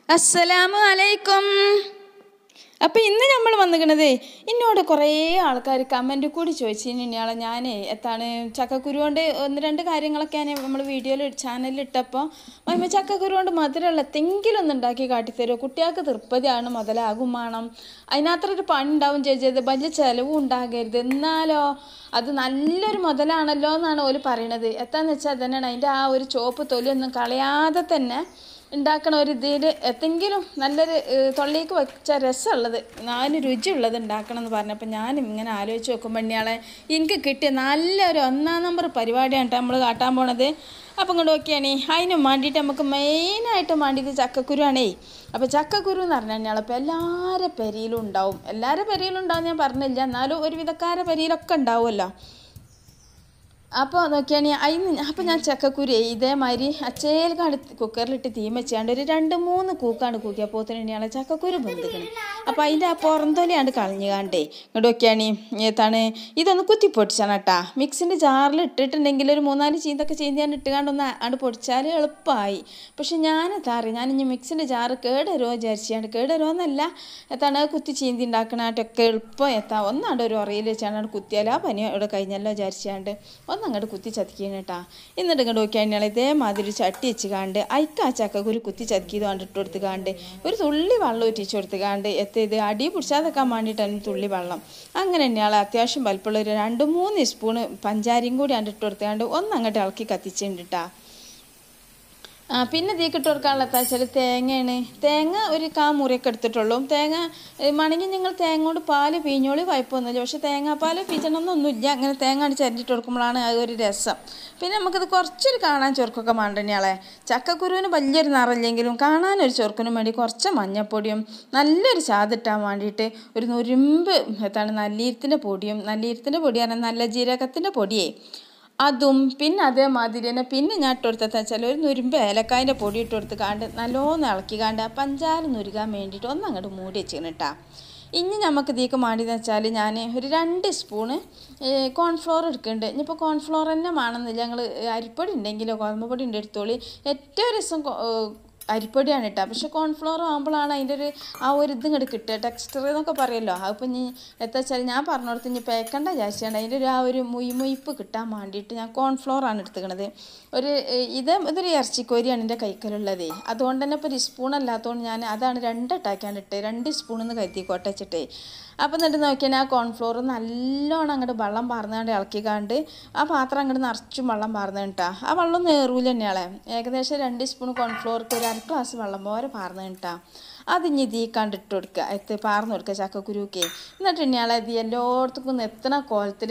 അസ്സലാമു അലൈക്കും അപ്പം ഇന്ന് നമ്മൾ വന്നിക്കണതേ എന്നോട് കുറേ ആൾക്കാർ കമൻറ്റ് കൂടി ചോദിച്ചിന് ഇയാളെ ഞാൻ എത്താണ് ചക്കക്കുരു കൊണ്ട് ഒന്ന് രണ്ട് കാര്യങ്ങളൊക്കെ ഞാൻ നമ്മൾ വീഡിയോയിൽ ചാനലിൽ ഇട്ടപ്പോൾ മൈമ ചക്കക്കുരു കൊണ്ട് മധുരമുള്ള എന്തെങ്കിലും ഒന്ന് ഉണ്ടാക്കി കാട്ടിത്തരുമോ കുട്ടികൾക്ക് തൃപ്തിയാണ് മുതലാകും വേണം അതിനകത്തൊരു ഒരു പണി ഉണ്ടാവും ചേച്ചത് വലിയ ചിലവും ഉണ്ടാകരുത് എന്നാലോ അത് നല്ലൊരു മുതലാണല്ലോ എന്നാണ് ഓല് പറയണത് എത്താന്ന് വെച്ചാൽ തന്നെയാണ് അതിൻ്റെ ആ ഒരു ചോപ്പ് തൊലിയൊന്നും കളയാതെ തന്നെ ഉണ്ടാക്കണ ഒരു ഇതിൽ എന്തെങ്കിലും നല്ലൊരു ഏഹ്, തൊള്ളിക്ക് വെച്ച രസമുള്ളത് നാല് രുചിയുള്ളത് ഉണ്ടാക്കണം എന്ന് പറഞ്ഞപ്പോൾ ഞാൻ ഇങ്ങനെ ആലോചിച്ച് നോക്കുമ്പോൾ ഇയാളെ എനിക്ക് കിട്ടിയ നല്ലൊരു ഒന്നാം നമ്പർ പരിപാടിയാണ് കേട്ടോ നമ്മൾ കാട്ടാൻ പോണത് അപ്പം ഇങ്ങോട്ട് നോക്കിയാണേ അതിന് വേണ്ടിയിട്ട് നമുക്ക് മെയിനായിട്ട് വേണ്ടിയിട്ട് ചക്കക്കുരു ആണേ അപ്പോൾ ചക്കക്കുരു എന്ന് പറഞ്ഞാൽ കഴിഞ്ഞാൽ ഇപ്പോൾ എല്ലാവരുടെ പെരിയിലും ഉണ്ടാവും എല്ലാവരുടെ പെരിയിലും ഉണ്ടാവും ഞാൻ പറഞ്ഞില്ല എന്നാലും ഒരുവിധക്കാരുടെ പെരിയിലൊക്കെ ഉണ്ടാവുമല്ലോ അപ്പോൾ നോക്കിയാണി അതിന് അപ്പോൾ ഞാൻ ചക്കക്കുരു ഇതേമാതിരി അച്ചേൽ കാട് കുക്കറിലിട്ട് തീ വെച്ചാണ്ട് ഒരു രണ്ട് മൂന്ന് കൂക്കാണ്ട് കൂക്കിയപ്പോൾ തന്നെയാണ് ചക്കക്കുരു ബന്ധിക്കണം അപ്പോൾ അതിൻ്റെ ആ പുറന്തൊലിയാണ്ട് കളഞ്ഞുകാണ്ടേ ഇങ്ങോട്ട് നോക്കിയാണി ഏതാണ് ഇതൊന്ന് കുത്തി പൊടിച്ചാണ് കേട്ടാ മിക്സിൻ്റെ ജാറിൽ ഇട്ടിട്ടുണ്ടെങ്കിൽ ഒരു മൂന്നാല് ചീന്തൊക്കെ ചീന്തിയാണ്ട് ഇട്ടുകാണ്ട് ഒന്ന് ആണ്ട് പൊടിച്ചാൽ എളുപ്പമായി പക്ഷെ ഞാനെത്താ അറിയാം ഞാൻ ഇനി മിക്സിൻ്റെ ജാറ് കേടുവരുമോ വിചാരിച്ചാണ്ട് കേടുവരുമോ എന്നല്ല എത്താണ് കുത്തി ചീന്തി ഉണ്ടാക്കണായിട്ടൊക്കെ എളുപ്പം എത്താം ഒന്നാണ്ട് ഒരു ഉറയിൽ വെച്ചാണ്ട് കുത്തിയാൽ ആ പനി ഇവിടെ കഴിഞ്ഞല്ലോ വിചാരിച്ചാണ്ട് ഒന്നങ്ങോട്ട് കുത്തി ചതിക്കണം കേട്ടാ എന്നിട്ട് ഇങ്ങോട്ട് നോക്കിയാൽ ഇതേമാതിരി ചട്ടി വെച്ച് കാണ്ട് അയക്ക ആ ചക്കക്കുരു കുത്തി ചതിക്കിയത് കണ്ട് ഇട്ട് കൊടുത്ത് കാണ്ട് ഒരു തുള്ളി വെള്ളം ഒറ്റിച്ച് കൊടുത്ത് കാണ്ട് എത്തിയത് അടി പിടിച്ചാതെക്കാൻ വേണ്ടിയിട്ടാണ് തുള്ളി വെള്ളം അങ്ങനെ തന്നെയാൾ അത്യാവശ്യം വലിപ്പമുള്ള ഒരു രണ്ട് മൂന്ന് സ്പൂണ് പഞ്ചാരിയും കൂടി കണ്ട് ഇട്ട് കൊടുത്താണ്ട് ഒന്നങ്ങോട്ട് ഇളക്കി കത്തിച്ചിട്ടുണ്ട് കേട്ടാ ആ പിന്നെ തീക്കിട്ട് കൊടുക്കാനുള്ള വെച്ചാൽ തേങ്ങയാണ് തേങ്ങ ഒരു കാ മുറിയൊക്കെ എടുത്തിട്ടുള്ളൂ തേങ്ങ മണങ്ങി നിങ്ങൾ തേങ്ങ കൊണ്ട് പാല് പീഞ്ഞോളി കുഴപ്പമൊന്നുമില്ല പക്ഷെ തേങ്ങാപ്പാൽ പീച്ചണമെന്നൊന്നുമില്ല അങ്ങനെ തേങ്ങ അടിച്ച് അരിഞ്ഞിട്ട് കൊടുക്കുമ്പോഴാണ് അത് ഒരു രസം പിന്നെ നമുക്കിത് കുറച്ചൊരു കാണാൻ ചൊറുക്കൊക്കെ വേണ്ടണിയാളെ ചക്കക്കുരുവിന് വലിയൊരു നിറയില്ലെങ്കിലും കാണാനൊരു ചൊറുക്കിനും വേണ്ടി കുറച്ച് മഞ്ഞപ്പൊടിയും നല്ലൊരു ചാതിട്ടാൻ വേണ്ടിയിട്ട് ഒരു നുരുമ്പ് എന്താണ് നല്ലീരത്തിൻ്റെ പൊടിയും നല്ലീരത്തിൻ്റെ പൊടിയാണ് നല്ല ജീരകത്തിൻ്റെ പൊടിയേ അതും പിന്നെ അതേമാതിരി തന്നെ പിന്നെ ഞാൻ ഇട്ട് കൊടുത്തതെന്ന് വെച്ചാൽ ഒരു നുരുമ്പ് ഏലക്കായൻ്റെ പൊടി ഇട്ട് കൊടുത്ത് കാണ്ട് നല്ലോണം ഇളക്കി കാണ്ട് ആ പഞ്ചാര നുരുകാൻ വേണ്ടിയിട്ട് ഒന്ന് അങ്ങോട്ട് മൂടി വെച്ചിരുന്നു കേട്ടാ ഇനി നമുക്ക് ഇതിലേക്ക് വേണ്ടിയെന്ന് വെച്ചാൽ ഞാൻ ഒരു രണ്ട് സ്പൂണ് കോൺഫ്ലോർ എടുക്കുന്നുണ്ട് ഇനിയിപ്പോൾ കോൺഫ്ലോർ തന്നെ വേണമെന്നില്ല ഞങ്ങൾ അരിപ്പൊടി ഉണ്ടെങ്കിലോ ഗോതമ്പ് പൊടി ഉണ്ട് എടുത്തോളി ഏറ്റവും രസം കൊ- ഏഹ് അരിപ്പൊടിയാണ് കേട്ടോ പക്ഷെ കോൺഫ്ലോർ ആകുമ്പോഴാണ് അതിൻ്റെ ഒരു ആ ഒരു ഇത് ഇങ്ങോട്ട് കിട്ടുക ടെക്സ്ചർ എന്നൊക്കെ പറയുമല്ലോ അതിപ്പോൾ ഇനി എത്ര വെച്ചാൽ ഞാൻ പറഞ്ഞോടത്ത് ഇനി പേക്കണ്ട വിചാരിച്ചാണ് അതിൻ്റെ ഒരു ആ ഒരു മുയ്മുയിപ്പ് കിട്ടാൻ വേണ്ടിയിട്ട് ഞാൻ കോൺഫ്ലോർ ആണ് എടുത്തുക്കണത് ഒരു ഏഹ്, ഇത് ഇതൊരു ഇറച്ചിക്കോരിയാണ് എൻ്റെ കൈക്കലുള്ളത് അതുകൊണ്ട് തന്നെ ഇപ്പോൾ ഒരു സ്പൂൺ അല്ലാത്തതുകൊണ്ട് ഞാൻ അതാണ് രണ്ടെട്ടാക്കിയാണ് ഇട്ട് രണ്ട് സ്പൂണിന്ന് കരുതിക്കോട്ടെ വെച്ചിട്ടേ അപ്പം എന്നിട്ട് നോക്കിയാൽ ആ കോൺഫ്ലോർ നല്ലോണം അങ്ങോട്ട് വെള്ളം പാർന്നുകൊണ്ട് ഇളക്കിക്കാണ്ട് ആ പാത്രം അങ്ങോട്ട് നിറച്ചും വെള്ളം പാർന്നു കേട്ടാ ആ വെള്ളം നേറൂല തന്നെയാളെ ഏകദേശം രണ്ട് സ്പൂൺ കോൺഫ്ലോർക്ക് ഒരു അര ഗ്ലാസ് വെള്ളം പോലെ പാർന്നു കേട്ടാ അതിഞ്ഞ് ഇതീ കണ്ടിട്ട് കൊടുക്കുക എത്ത് പാർന്നു കൊടുക്കുക ചക്കക്കുരുക്കെ എന്നിട്ട് ഇനിയാളെ ഇത് എല്ലായിടത്തും എത്തണ കോലത്തിൽ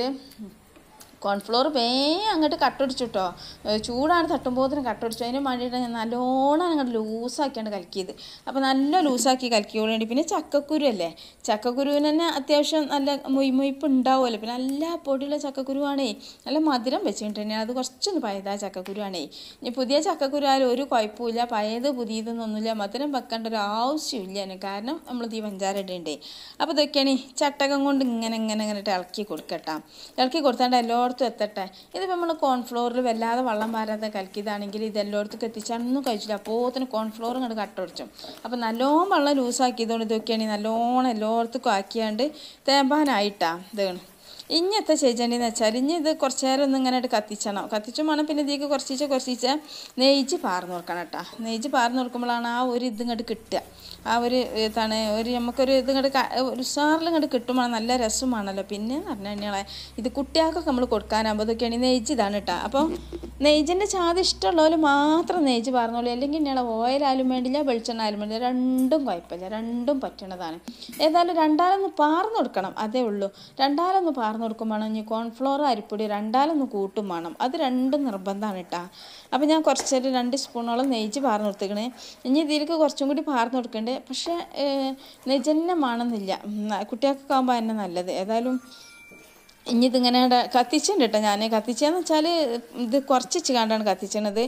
കോൺഫ്ലോർ വേഗം അങ്ങോട്ട് കട്ടൊടിച്ചു കേട്ടോ ചൂടാണ് തട്ടുമ്പോഴത്തേനും കട്ടൊടിച്ചു അതിന് വേണ്ടിയിട്ട് ഞാൻ നല്ലോണം അങ്ങോട്ട് ലൂസാക്കിയാണ് കലക്കിയത് അപ്പോൾ നല്ല ലൂസാക്കി കലക്കിയോളൂ വേണ്ടി പിന്നെ ചക്കക്കുരു അല്ലേ ചക്കക്കുരുവിന് തന്നെ അത്യാവശ്യം നല്ല മുയ്മുയ്പ്പ് ഉണ്ടാവുമല്ലോ പിന്നെ നല്ല പൊടിയുള്ള ചക്കക്കുരുവാണേ നല്ല മധുരം വെച്ചിട്ടുണ്ടെങ്കിൽ അത് കുറച്ചൊന്ന് പഴയതാ ചക്കക്കുരുവാണേ ഇനി പുതിയ ചക്കക്കുരു ആയാലും ഒരു കുഴപ്പമില്ല പഴയത് പുതിയതെന്നൊന്നുമില്ല മധുരം വെക്കേണ്ട ഒരു ആവശ്യമില്ല അതിന് കാരണം നമ്മൾ ഈ പഞ്ചാര ഇടണ്ടേ അപ്പോൾ ഇതൊക്കെയാണ് ഈ ചട്ടകം കൊണ്ട് ഇങ്ങനെ ഇങ്ങനെ ഇങ്ങനെ ഇട്ട് ഇളക്കി കൊടുക്കട്ടാ ഇളക്കി കൊടുത്താണ്ട് എല്ലായിടത്തും എത്തട്ടെ ഇതിപ്പോൾ നമ്മൾ കോൺഫ്ലോറിൽ വല്ലാതെ വെള്ളം പാരാതെ കലക്കിയതാണെങ്കിൽ ഇത് എല്ലായിടത്തും എത്തിച്ചാണൊന്നും കഴിച്ചില്ല അപ്പോത്തിന് കോൺഫ്ലോർ ഇങ്ങോട്ട് കട്ടൊടിച്ചു അപ്പോൾ നല്ലോണം വെള്ളം ലൂസാക്കിയതുകൊണ്ട് ഇതൊക്കെയാണ് നല്ലോണം എല്ലായിടത്തും ആക്കിയാണ്ട് തേമ്പാനായിട്ടാ ഇതാണ് ഇഞ്ഞത്തെ ചെയ്യേണ്ടതെന്ന് വെച്ചാൽ ഇനി ഇത് കുറച്ച് നേരം ഒന്ന് ഇങ്ങനെ ആയിട്ട് കത്തിച്ചണം കത്തിച്ചും വേണം പിന്നെ ഇതിലേക്ക് കുറച്ചിച്ച് കുറച്ചിച്ച് നെയ്ജ് പാർന്ന് കൊടുക്കണം കേട്ടോ നെയ്ജ് പാർന്ന് കൊടുക്കുമ്പോഴാണ് ആ ഒരു ഇത് ഇങ്ങോട്ട് കിട്ടുക ആ ഒരു ഇതാണ് ഒരു നമുക്കൊരു ഇത് ഇങ്ങോട്ട് ഒരു ഉഷാറിൽ ഇങ്ങോട്ട് കിട്ടുമ്പോൾ നല്ല രസമാണല്ലോ പിന്നെ എന്ന് പറഞ്ഞു കഴിഞ്ഞാൽ ഇത് കുട്ടികൾക്കൊക്കെ നമ്മൾ കൊടുക്കാനാകുമ്പോൾ ഇതൊക്കെയാണ് ഈ നെയ്ജ് ഇതാണ് കേട്ടോ അപ്പോൾ നെയ്ജിൻ്റെ ചാത് ഇഷ്ടമുള്ളവർ മാത്രം നെയ്ജ് പാർന്നോളൂ അല്ലെങ്കിൽ ഇങ്ങനെ ഓയിലായാലും വേണ്ടില്ല വെളിച്ചെണ്ണ ആയാലും വേണ്ടില്ല രണ്ടും കുഴപ്പമില്ല രണ്ടും പറ്റണതാണ് ഏതായാലും രണ്ടാലൊന്ന് പാർന്ന് കൊടുക്കണം അതേ ഉള്ളൂ രണ്ടാലൊന്ന് പാർന്ന് കൊടുക്കും വേണം ഇനി കോൺഫ്ലോർ അരിപ്പൊടി രണ്ടാലൊന്ന് കൂട്ടും വേണം അത് രണ്ടും നിർബന്ധമാണ് കേട്ടോ അപ്പോൾ ഞാൻ കുറച്ചൊരു രണ്ട് സ്പൂണോളം നെയ്ജ് പാർന്ന് കൊടുത്തേക്കണേ ഇനി ഇതിലേക്ക് കുറച്ചും കൂടി പാർന്ന് കൊടുക്കണ്ടേ പക്ഷേ നെയ്ജ് തന്നെ വേണമെന്നില്ല ഉം, കുട്ടികൾക്കൊക്കെ ആകുമ്പോൾ തന്നെ നല്ലത് ഏതായാലും ഇനി ഇതിങ്ങനെ ഇട- കത്തിച്ചിട്ടുണ്ട് കേട്ടോ ഞാൻ കത്തിച്ചതെന്ന് വെച്ചാൽ ഇത് കുറച്ച് കണ്ടാണ് കത്തിച്ചണത്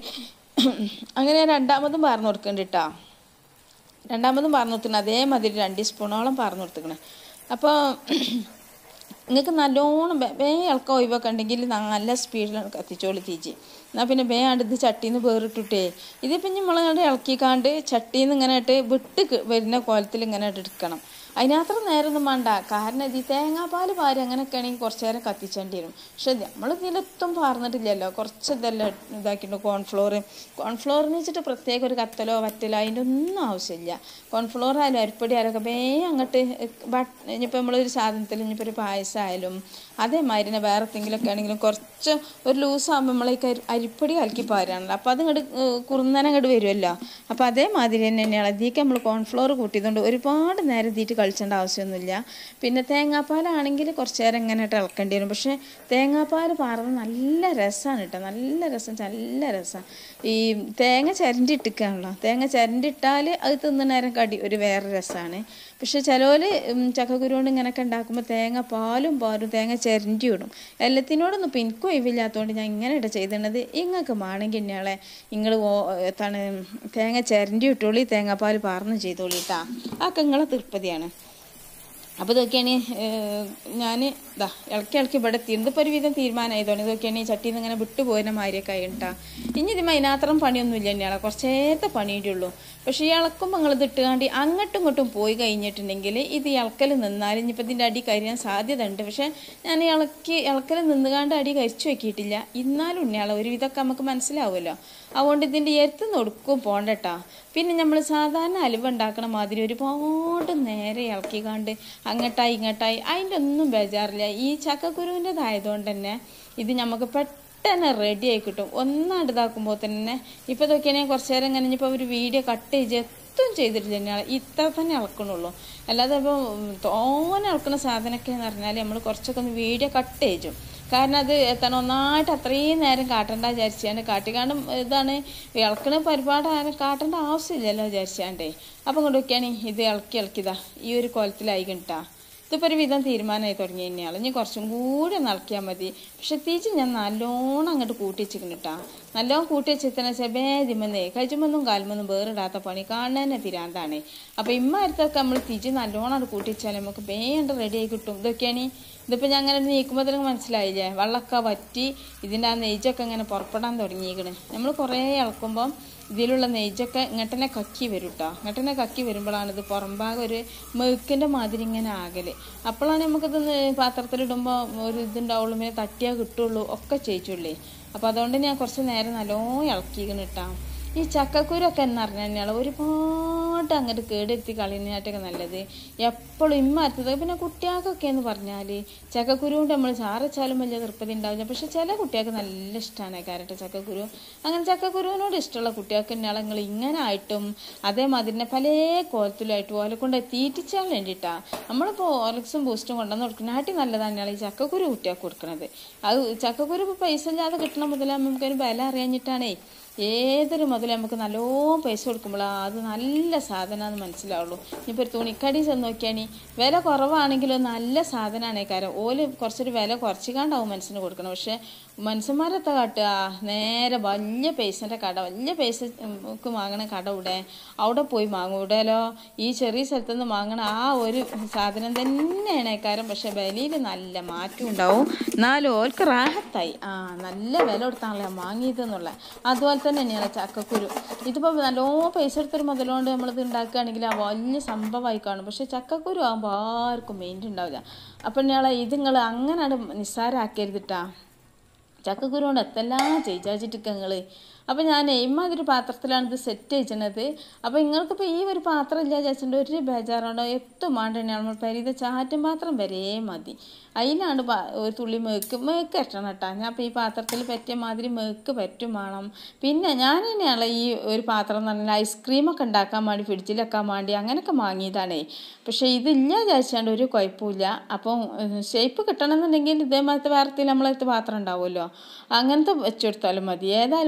അങ്ങനെ രണ്ടാമതും പാർന്ന് കൊടുക്കുന്നുണ്ട് കേട്ടോ രണ്ടാമതും പാർന്ന് കൊടുക്കണം അതേമാതിരി രണ്ട് സ്പൂണോളം പാർന്ന് കൊടുത്തേക്കണേ അപ്പോൾ നിങ്ങൾക്ക് നല്ലോണം വേ വേ ഇളക്കം ഒഴിവൊക്കെ ഉണ്ടെങ്കിൽ നല്ല സ്പീഡിലാണ് കത്തിച്ചോളി തീച്ചി എന്നാൽ പിന്നെ വേ ആണ്ട് ഇത് ചട്ടിയിൽ നിന്ന് വേറിട്ടിട്ടേ ഇതിപ്പം നമ്മളിങ്ങോട്ട് ഇളക്കിക്കാണ്ട് ചട്ടിയിൽ നിന്ന് ഇങ്ങനെ ഇട്ട് വിട്ട് ക- വരുന്ന കോലത്തിൽ ഇങ്ങനെ ഇട്ട് എടുക്കണം അതിനത്ര നേരമൊന്നും വേണ്ട കാരണം ഇത് ഈ തേങ്ങാപ്പാൽ പാര് അങ്ങനെയൊക്കെ ആണെങ്കിൽ കുറച്ച് നേരം കത്തിച്ചേണ്ടി വരും പക്ഷെ നമ്മൾ ഇതിലൊത്തും പാർന്നിട്ടില്ലല്ലോ കുറച്ച് ഇതെല്ലാം ഇതാക്കിയിട്ടുണ്ട് കോൺഫ്ലോർ കോൺഫ്ലോറിന് വെച്ചിട്ട് പ്രത്യേക ഒരു കത്തലോ വറ്റലോ അതിൻ്റെ ഒന്നും ആവശ്യമില്ല കോൺഫ്ലോർ ആയാലും അരിപ്പൊടി ആയാലൊക്കെ വേ അങ്ങോട്ട് ബട്ട് ഇനിയിപ്പോൾ നമ്മളൊരു സാധനത്തിൽ ഇനിയിപ്പോൾ ഒരു പായസം ആയാലും അതേമാതിരി തന്നെ വേറെ എന്തെങ്കിലുമൊക്കെ ആണെങ്കിലും കുറച്ച് ഒരു ലൂസാകുമ്പോൾ നമ്മളേക്ക് അരി അരിപ്പൊടി കലക്കി പാരാണല്ലോ അപ്പോൾ അത് ഇങ്ങോട്ട് കുറുന്നനെ അങ്ങോട്ട് വരുമല്ലോ അപ്പോൾ അതേമാതിരി തന്നെ തന്നെയാണ് ഇതിലേക്ക് നമ്മൾ കോൺഫ്ലോർ കൂട്ടിയതുകൊണ്ട് ഒരുപാട് നേരം തീറ്റ് കളിച്ചേണ്ട ആവശ്യമൊന്നുമില്ല പിന്നെ തേങ്ങാപ്പാലാണെങ്കിൽ കുറച്ച് നേരം ഇങ്ങനെ ഇട്ട് ഇളക്കേണ്ടി വരും പക്ഷേ തേങ്ങാപ്പാൽ പാറുന്നത് നല്ല രസമാണ് കേട്ടോ നല്ല രസം നല്ല രസം ഈ തേങ്ങ ചിരണ്ടി ഇട്ടിക്കുകയാണല്ലോ തേങ്ങ ചിരണ്ടി ഇട്ടാൽ അത് തിന്ന നേരം കടി ഒരു വേറെ രസമാണ് പക്ഷെ ചിലവർ ചക്കക്കുരു കൊണ്ട് ഇങ്ങനെയൊക്കെ ഉണ്ടാക്കുമ്പോൾ തേങ്ങ പാലും പാലും തേങ്ങ ചിരണ്ടി ഇടും എല്ലാത്തിനോടൊന്നും ഇപ്പം എനിക്കും ഒഴിവില്ലാത്തതുകൊണ്ട് ഞാൻ ഇങ്ങനെ ഇട്ട് ചെയ്തിരുന്നത് ഇങ്ങൾക്ക് വേണമെങ്കിൽ ഇന്നയാളെ നിങ്ങൾ എത്താണ് തേങ്ങ ചിരണ്ടി ഇട്ടോളി തേങ്ങാപ്പാൽ പാർന്ന് ചെയ്തോളി കേട്ടാ അതൊക്കെ നിങ്ങളെ തൃപ്പതിയാണ് അപ്പോൾ ഇതൊക്കെയാണ് ഞാൻ ഇതാ ഇളക്കി ഇളക്കി ഇവിടെ എത്തിയിരുന്നത് ഇപ്പോൾ ഒരുവിധം തീരുമാനമായതുകൊണ്ട് ഇതൊക്കെയാണ് ഈ ചട്ടിയിൽ നിന്ന് ഇങ്ങനെ വിട്ടു പോരുന്ന മാതിരിയൊക്കെ ആയിട്ടാ ഇനി ഇത് അതിനകത്രം പണിയൊന്നുമില്ല തന്നെയാണ് കുറച്ച് നേരത്തെ പണിയുടെ ഉള്ളൂ പക്ഷേ ഈ ഇളക്കുമ്പോൾ നിങ്ങൾ ഇത് ഇട്ടുകാണ്ടി അങ്ങോട്ടും ഇങ്ങോട്ടും പോയി കഴിഞ്ഞിട്ടുണ്ടെങ്കിൽ ഇത് ഇളക്കൽ നിന്നാൽ ഇനിയിപ്പോൾ ഇതിൻ്റെ അടി കരിയാൻ സാധ്യത ഉണ്ട് പക്ഷേ ഞാൻ ഇളക്കി ഇളക്കൽ നിന്നുകാണ്ട് അടി കരിച്ചു വെക്കിയിട്ടില്ല എന്നാലും ഉണ്ണിയാളെ ഒരുവിധമൊക്കെ നമുക്ക് മനസ്സിലാവുമല്ലോ അതുകൊണ്ട് ഇതിൻ്റെ എരുത്ത് ഒടുക്കും പോണ്ടട്ടാ പിന്നെ നമ്മൾ സാധാരണ അലുവ ഉണ്ടാക്കണ മാതിരി ഒരുപാട് നേരെ ഇളക്കിക്കാണ്ട് അങ്ങോട്ടായി ഇങ്ങോട്ടായി അതിൻ്റെ ഒന്നും ബേജാറില്ല ഈ ചക്കക്കുരുവിൻ്റെതായതുകൊണ്ട് തന്നെ ഇത് നമുക്ക് പെട്ടെന്ന് റെഡി ആയി കിട്ടും ഒന്നാണ്ട് ഇതാക്കുമ്പോൾ തന്നെ ഇപ്പോൾ ഇതൊക്കെയാണെങ്കിൽ കുറച്ച് നേരം ഇങ്ങനെ ഇനിയിപ്പോൾ ഒരു വീഡിയോ കട്ട് ചെയ്ത് എത്തും ചെയ്തിട്ടില്ല തന്നെയാണ് ഇത്ര തന്നെ ഇളക്കണുള്ളൂ അല്ലാതെ ഇപ്പോൾ തോനെ ഇളക്കുന്ന സാധനമൊക്കെ എന്ന് പറഞ്ഞാൽ നമ്മൾ കുറച്ചൊക്കെ ഒന്ന് വീഡിയോ കട്ട് ചെയ്യും കാരണം അത് എത്തണം ഒന്നായിട്ട് അത്രയും നേരം കാട്ടണ്ട വിചാരിച്ചാണ്ട് കാട്ടിക്കാണ്ട് ഇതാണ് ഇളക്കണ ഒരുപാട് നേരം കാട്ടേണ്ട ആവശ്യമില്ലല്ലോ വിചാരിച്ചാണ്ടേ അപ്പം കൊണ്ട് നോക്കിയാണ് ഇത് ഇളക്കി ഇളക്കിയതാ ഈ ഒരു കോലത്തിലായി കിട്ടാ ഇതിപ്പോൾ ഒരു വിധം തീരുമാനമായി തുടങ്ങി തന്നെയാണ് ഇനി കുറച്ചും കൂടി ഒന്ന് ഇളക്കിയാൽ മതി പക്ഷെ തിരിച്ച് ഞാൻ നല്ലോണം അങ്ങോട്ട് കൂട്ടി വെച്ചിരിക്കുന്നു കേട്ടാ നല്ലോണം കൂട്ടി വെച്ചിരുന്ന ചെബേതിമെന്നേ കഴിച്ചുമൊന്നും കാലുമൊന്നും വേറിടാത്ത പണി കാണാൻ പിരാന്താണ് അപ്പോൾ ഇമ്മാരത്തൊക്കെ നമ്മൾ തിരിച്ച് നല്ലോണം അങ്ങോട്ട് കൂട്ടി വെച്ചാൽ നമുക്ക് വേണ്ട റെഡി ആയി കിട്ടും ഇതൊക്കെയാണ് ഇതിപ്പോൾ ഞാൻ അങ്ങനെ നീക്കുമ്പോൾ തന്നെ മനസ്സിലായില്ലേ വെള്ളമൊക്കെ വറ്റി ഇതിൻ്റെ ആ നെയ്ജൊക്കെ ഇങ്ങനെ പുറപ്പെടാൻ തുടങ്ങിയിരിക്കണ് നമ്മൾ കുറേ ഇളക്കുമ്പം ഇതിലുള്ള നെയ്ജൊക്കെ ഇങ്ങോട്ടന്നെ കക്കി വരും കേട്ടോ ഇങ്ങോട്ടന്നെ കക്കി വരുമ്പോഴാണ് ഇത് പുറംഭാഗം ഒരു മെഴുക്കിൻ്റെ മാതിരി ഇങ്ങനെ ആകല് അപ്പോഴാണ് നമുക്കിത് പാത്രത്തിലിടുമ്പോൾ ഒരു ഇതുണ്ടാവുള്ളൂ പിന്നെ തട്ടിയാൽ കിട്ടുള്ളൂ ഒക്കെ ചെയ്യിച്ചുള്ളേ അപ്പോൾ അതുകൊണ്ട് ഞാൻ കുറച്ച് നേരം നല്ലോണം ഇളക്കിക്കണം കേട്ടോ ഈ ചക്കക്കുരൊക്കെ എന്ന് പറഞ്ഞു കഴിഞ്ഞാൽ ഒരുപാട് അങ്ങോട്ട് കേടെത്തി കളയുന്നതായിട്ടൊക്കെ നല്ലത് എപ്പോഴും ഇമ്മത്തത് പിന്നെ കുട്ടികൾക്കൊക്കെ എന്ന് പറഞ്ഞാൽ ചക്കക്കുരു കൊണ്ട് നമ്മൾ ചാറച്ചാലും വലിയ തൃപ്തി ഉണ്ടാവില്ല പക്ഷെ ചില കുട്ടികൾക്ക് നല്ല ഇഷ്ടമാണ് കാരട്ട് ചക്കക്കുരു അങ്ങനെ ചക്കക്കുരുവിനോട് ഇഷ്ടമുള്ള കുട്ടികൾക്ക് തന്നെയാണ് നിങ്ങൾ ഇങ്ങനെ ആയിട്ടും അതേമാതിരി തന്നെ പല കോലത്തിലായിട്ടും ഓലെ കൊണ്ട് തീറ്റിച്ചാൻ വേണ്ടിയിട്ടാണ് നമ്മളിപ്പോൾ ഓർലിക്സും ബൂസ്റ്റും കൊണ്ടുവന്ന് കൊടുക്കുന്നതായിട്ട് നല്ലതാണ് ഈ ചക്കക്കുരു കുട്ടികൾക്ക് കൊടുക്കുന്നത് അത് ചക്കക്കുരു ഇപ്പോൾ പൈസ ഇല്ലാതെ കിട്ടണ മുതലേ നമുക്കൊരു വില അറിയാഞ്ഞിട്ടാണേ ഏതൊരു മുതൽ നമുക്ക് നല്ലോണം പൈസ കൊടുക്കുമ്പോഴാണ് അത് നല്ല സാധനമാണെന്ന് മനസ്സിലാവുള്ളൂ ഇനിയിപ്പോൾ ഒരു തുണിക്കടി ചെന്ന് നോക്കിയാണി വില കുറവാണെങ്കിലും നല്ല സാധനമാണ് കാര്യം ഓല് കുറച്ചൊരു വില കുറച്ചിക്കാണ്ടാവും മനസ്സിന് കൊടുക്കണം പക്ഷേ മനുഷ്യന്മാരെത്ത കാട്ടുക നേരെ വലിയ പൈസൻ്റെ കട വലിയ പൈസക്ക് വാങ്ങണ കട ഇവിടെ അവിടെ പോയി വാങ്ങും ഇവിടെയല്ലോ ഈ ചെറിയ സ്ഥലത്തു നിന്ന് വാങ്ങണ ആ ഒരു സാധനം തന്നെയാണ് കാര്യം പക്ഷെ വിലയിൽ നല്ല മാറ്റം ഉണ്ടാവും എന്നാലും ഓൽക്ക് റാഹത്തായി ആ നല്ല വില കൊടുത്താണല്ലോ വാങ്ങിയത് എന്നുള്ള അതുപോലെ തന്നെ തന്നെയാണ് ചക്കക്കുരു ഇതിപ്പോൾ നല്ലോണം പൈസ എടുത്തൊരു മുതലുകൊണ്ട് നമ്മളിത് ഉണ്ടാക്കുകയാണെങ്കിൽ ആ വലിയ സംഭവമായി കാണും പക്ഷെ ചക്കക്കുരു ആകുമ്പോൾ ആർക്കും മെയിൻ്റ് ഉണ്ടാവില്ല അപ്പം ഞങ്ങളെ ഇത് നിങ്ങൾ അങ്ങനെയാണ് നിസ്സാരമാക്കരുതിട്ടാ ചക്കക്കുരു കൊണ്ട് എത്തെല്ലാം ചെയ്യിച്ചിട്ടൊക്കെ നിങ്ങൾ അപ്പോൾ ഞാൻ ഇമ്മാതിരി പാത്രത്തിലാണ് ഇത് സെറ്റ് ചെയ്യണത് അപ്പോൾ നിങ്ങൾക്കിപ്പോൾ ഈ ഒരു പാത്രം ഇല്ല ചേച്ചിൻ്റെ ഒരു ബേജാറുണ്ടോ എത്തും വേണ്ടേ നമ്മൾ പരിത ചാറ്റും പാത്രം വരെ മതി അതിലാണ് ഒരു തുള്ളി മേക്ക് മേക്ക് എട്ടണം കേട്ടോ ഞാൻ അപ്പോൾ ഈ പാത്രത്തിൽ പറ്റിയ മാതിരി മേക്ക് പറ്റും വേണം പിന്നെ ഞാൻ തന്നെയാണ് ഈ ഒരു പാത്രം എന്ന് പറഞ്ഞാൽ ഐസ്ക്രീമൊക്കെ ഉണ്ടാക്കാൻ വേണ്ടി ഫ്രിഡ്ജിലൊക്കാൻ വേണ്ടി അങ്ങനെയൊക്കെ വാങ്ങിയതാണേ പക്ഷേ ഇതില്ല വിചാരിച്ചാണ്ട് ഒരു കുഴപ്പമില്ല അപ്പം ഷേപ്പ് കിട്ടണമെന്നുണ്ടെങ്കിൽ ഇതേമാതിരത്തെ വേറത്തിൽ നമ്മളടുത്ത് പാത്രം ഉണ്ടാവുമല്ലോ അങ്ങനത്തെ വെച്ചെടുത്താലും മതി ഏതായാലും കുഴപ്പമില്ല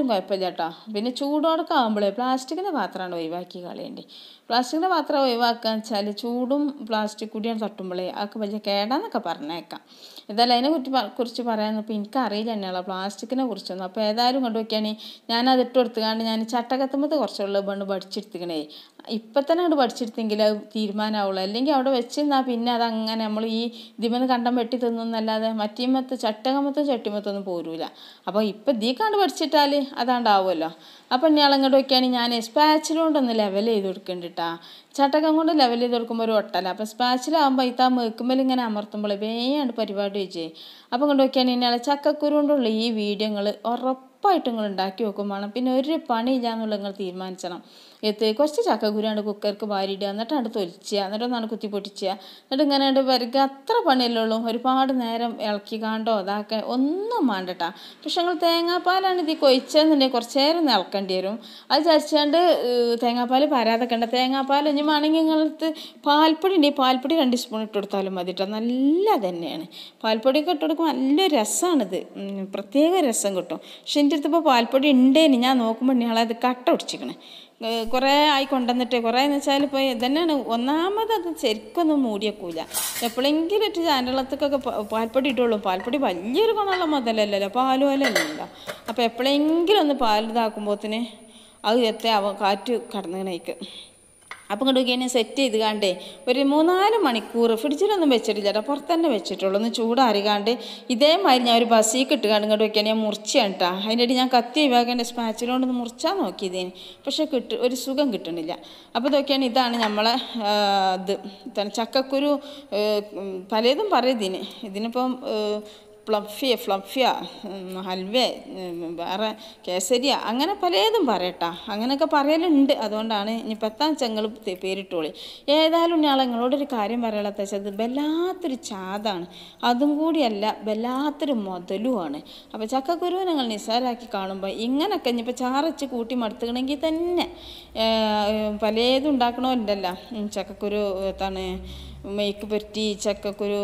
കേട്ടോ പിന്നെ ചൂടോടൊക്കെ ആകുമ്പോഴേ പ്ലാസ്റ്റിക്കിൻ്റെ പാത്രമാണ് ഒഴിവാക്കി കളയേണ്ടി പ്ലാസ്റ്റിക്കിൻ്റെ പാത്രം ഒഴിവാക്കുക വെച്ചാൽ ചൂടും പ്ലാസ്റ്റിക് കൂടിയാണ് തട്ടുമ്പോഴേ അതൊക്കെ വലിയ കേടാന്നൊക്കെ പറഞ്ഞേക്കാം ഇതല്ല അതിനെ കുറിച്ച് പ- കുറിച്ച് പറയാനപ്പോൾ എനിക്കറിയില്ല തന്നെയുള്ള പ്ലാസ്റ്റിക്കിനെ കുറിച്ചൊന്നും അപ്പോൾ ഏതായാലും കൊണ്ട് നോക്കിയാണെങ്കിൽ ഞാനത് ഇട്ട് കൊടുത്തുകൊണ്ട് ഞാൻ ചട്ടകത്തുമ്പോൾ കുറച്ചുള്ള പണ്ട് പഠിച്ചെടുത്തിക്കണേ ഇപ്പം തന്നെ അങ്ങോട്ട് പഠിച്ചെടുത്തെങ്കിൽ അത് തീരുമാനമാവുള്ളൂ അല്ലെങ്കിൽ അവിടെ വെച്ചിരുന്നാൽ പിന്നെ അതങ്ങനെ നമ്മൾ ഈ ഇതിമെന്ന് കണ്ടം വെട്ടി തിന്നല്ലാതെ മറ്റീമത്ത് ചട്ടകമത്തും ചട്ടിമത്തൊന്നും പോരൂല അപ്പോൾ ഇപ്പം ഇതീ കണ്ട് പഠിച്ചിട്ടാൽ അതാണ്ടാവുമല്ലോ അപ്പം ഞാൻ അങ്ങോട്ട് നോക്കിയാണെങ്കിൽ ഞാൻ സ്പാച്ചിൽ കൊണ്ടൊന്ന് ലെവൽ ചെയ്ത് കൊടുക്കണ്ടിട്ടാ ചട്ടകം കൊണ്ട് ലെവൽ ചെയ്ത് കൊടുക്കുമ്പോൾ ഒരു ഒട്ടല അപ്പം സ്പാച്ചിലാകുമ്പോൾ ഇത്താ മേക്കുമ്പോൾ ഇങ്ങനെ അമർത്തുമ്പോൾ വേണ്ട് പരിപാടി വെച്ചേ അപ്പം കൊണ്ട് നോക്കിയാണെങ്കിൽ ഇന്നലെ ചക്കക്കുരു കൊണ്ടുള്ള ഈ വീഡിയോകൾ ഉറപ്പായിട്ടും നിങ്ങൾ ഉണ്ടാക്കി വെക്കും വേണം പിന്നെ ഒരു പണിയില്ല എന്നുള്ളത് നിങ്ങൾ തീരുമാനിച്ചണം എത്ത് കുറച്ച് ചക്കക്കുരുണ്ട് കുക്കർക്ക് വാരിയിടുക എന്നിട്ട് അവിടെ തൊലിച്ചുക എന്നിട്ട് ഒന്നാണ് കുത്തി പൊട്ടിച്ചുക എന്നിട്ട് ഇങ്ങനെ ഉണ്ട് വരക അത്ര പണിയല്ലേ ഉള്ളൂ ഒരുപാട് നേരം ഇളക്കി കാണ്ടോ അതാക്കെ ഒന്നും വേണ്ടട്ടാ പക്ഷെ നിങ്ങൾ തേങ്ങാപ്പാലാണ് ഇത് കൊഴിച്ചതെന്നുണ്ടെങ്കിൽ കുറച്ച് നേരം ഒന്ന് ഇളക്കേണ്ടി വരും അത് ചരിച്ചാണ്ട് തേങ്ങാപ്പാൽ പരാതൊക്കെ തേങ്ങാപ്പാൽ ഇനി വേണമെങ്കിൽ നിങ്ങളടുത്ത് പാൽപ്പൊടി ഉണ്ടെങ്കിൽ പാൽപ്പൊടി രണ്ട് സ്പൂൺ ഇട്ട് കൊടുത്താലും മതി കേട്ടോ നല്ല തന്നെയാണ് പാൽപ്പൊടിയൊക്കെ ഇട്ട് കൊടുക്കുമ്പോൾ നല്ല രസമാണിത് ഉം, പ്രത്യേക രസം കിട്ടും പക്ഷെ എൻ്റെ അടുത്ത് ഇപ്പോൾ പാൽപ്പൊടി ഉണ്ടേനി ഞാൻ നോക്കുമ്പോൾ ഞങ്ങളത് കട്ട ഒടിച്ചിക്കണേ കുറേ ആയി കൊണ്ടുവന്നിട്ട് കുറേ എന്ന് വെച്ചാൽ ഇപ്പോൾ ഇതന്നെയാണ് ഒന്നാമത് അത് ശരിക്കൊന്നും മൂടിയേക്കൂല എപ്പോഴെങ്കിലും ഇട്ട് ചാനളത്തേക്കൊക്കെ പാൽപ്പൊടി ഇട്ടുള്ളൂ പാൽപ്പൊടി വലിയൊരു ഗുണമുള്ള മുതലല്ലല്ലോ പാല് പോലെയല്ലല്ലോ അപ്പോൾ എപ്പോഴെങ്കിലും ഒന്ന് പാൽ ഇതാക്കുമ്പോത്തിന് അത് എത്തേ അവ കാറ്റ് കടന്നേക്ക് അപ്പം ഇങ്ങോട്ട് നോക്കിയാൽ സെറ്റ് ചെയ്ത് കാണ്ടേ ഒരു മൂന്നാല് മണിക്കൂർ ഫ്രിഡ്ജിലൊന്നും വെച്ചിട്ടില്ല കേട്ടോ പുറത്ത് തന്നെ വെച്ചിട്ടുള്ളൂ ഒന്ന് ചൂടാറികാണ്ട് ഇതേമാതിരി ഞാൻ ഒരു ബസ്സിക്ക് ഇട്ട് കാണ്ട് ഇങ്ങോട്ട് നോക്കിയാൽ ഞാൻ മുറിച്ചാണ് കേട്ടോ അതിൻ്റെ ഇടയിൽ ഞാൻ കത്തി ഒഴിവാക്കേണ്ട സ്പാച്ചിലോണ്ടൊന്ന് മുറിച്ചാൽ നോക്കിയതേന് പക്ഷേ കിട്ടു ഒരു സുഖം കിട്ടണില്ല അപ്പോൾ നോക്കിയാൽ ഇതാണ് നമ്മളെ ആ, ഇത് ഇതാണ് ചക്കക്കുരു ഏ, ഉം, പലതും പറയും ഇതിന് ഇതിനിപ്പം ഏ, ഫ്ലഫിയ ഫ്ലഫിയ ഉം, ഹൽവ ഉം, വേറെ കേസരിയ അങ്ങനെ പലതും പറയട്ടാ അങ്ങനെയൊക്കെ പറയലുണ്ട് അതുകൊണ്ടാണ് ഇനി പത്താം ചെങ്ങൾ പേരിട്ടോളി ഏതായാലും ഞാൻ നിങ്ങളോടൊരു കാര്യം പറയാത്ത വെച്ചാൽ ഇത് വല്ലാത്തൊരു ചാതാണ് അതും കൂടിയല്ല വല്ലാത്തൊരു മുതലുമാണ് അപ്പോൾ ചക്കക്കുരു നിങ്ങൾ നിസ്സാരാക്കി കാണുമ്പോൾ ഇങ്ങനൊക്കെ ഇനിയിപ്പോൾ ചാറച്ച് കൂട്ടി മടുത്തുകണമെങ്കിൽ തന്നെ ഏഹ്, പലതും ഉണ്ടാക്കണമല്ലല്ലോ ഉം, ചക്കക്കുരു എന്താണ് മെയ്ക്ക് പുരട്ടി ചക്കക്കുരു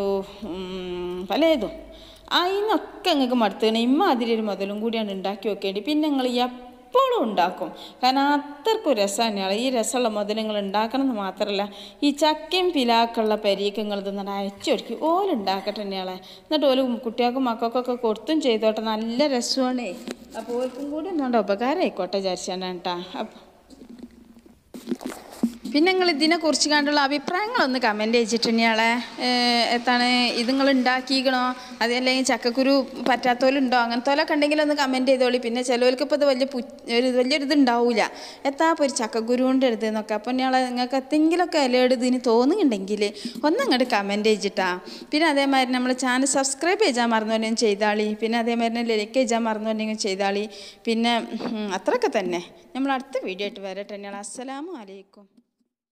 ഉം, പലതും അതിനൊക്കെ നിങ്ങൾക്ക് മടുത്തുകണേ ഇമ്മാതിരി ഒരു മുതലും കൂടിയാണ് ഉണ്ടാക്കി വെക്കേണ്ടി പിന്നെ നിങ്ങൾ എപ്പോഴും ഉണ്ടാക്കും കാരണം അത്രക്കും രസമാണ് ഇയാൾ ഈ രസമുള്ള മുതൽ നിങ്ങൾ ഉണ്ടാക്കണം എന്ന് മാത്രമല്ല ഈ ചക്കയും പിലാക്കുള്ള പരീക്ക് നിങ്ങൾ തിന്നിട്ട് അയച്ചൊടുക്കി ഓലുണ്ടാക്കട്ടെ ഇയാളെ എന്നിട്ട് ഓല് കുട്ടികൾക്കും മക്കൾക്കൊക്കെ കൊടുത്തും ചെയ്തോട്ടെ നല്ല രസമാണേ അപ്പോൾ ഓൽക്കും കൂടി ഒന്നുകൊണ്ട് ഉപകാരമായിക്കോട്ടെ വിചാരിച്ചാണ് കേട്ടാ അപ്പം പിന്നെ നിങ്ങൾ ഇതിനെ കുറിച്ച് കണ്ടുള്ള അഭിപ്രായങ്ങളൊന്ന് കമൻറ്റ് ചെയ്തിട്ടുണ്ടെ എത്താണ് ഇത് നിങ്ങൾ ഉണ്ടാക്കിക്കണോ അതല്ലെങ്കിൽ ചക്കക്കുരു പറ്റാത്തോലുണ്ടോ അങ്ങനത്തോലൊക്കെ ഉണ്ടെങ്കിൽ ഒന്ന് കമൻറ്റ് ചെയ്തോളി പിന്നെ ചിലവർക്ക് ഇപ്പോൾ ഇത് വലിയ പു ഒരു വലിയൊരു ഇത് ഉണ്ടാവില്ല എത്താ ഇപ്പോൾ ഒരു ചക്കക്കുരു കൊണ്ട് എടുത്തെന്നൊക്കെ അപ്പോൾ ഞാൻ നിങ്ങൾക്ക് എന്തെങ്കിലുമൊക്കെ ഇലയോട് ഇതിന് തോന്നുന്നുണ്ടെങ്കിൽ ഒന്നങ്ങോട്ട് കമൻറ്റ് ചെയ്തിട്ടാ പിന്നെ അതേമാതിരി നമ്മൾ ചാനൽ സബ്സ്ക്രൈബ് ചെയ്യാൻ മറന്നുവെങ്കിൽ ചെയ്താളി പിന്നെ അതേമാതിരി ലൈക്ക് ചെയ്യാൻ മറന്നുവെങ്കിൽ ചെയ്താളി പിന്നെ ഉം, അത്രയൊക്കെ തന്നെ നമ്മൾ അടുത്ത വീഡിയോ ആയിട്ട് വരട്ടെ അസ്സലാമു അലൈക്കും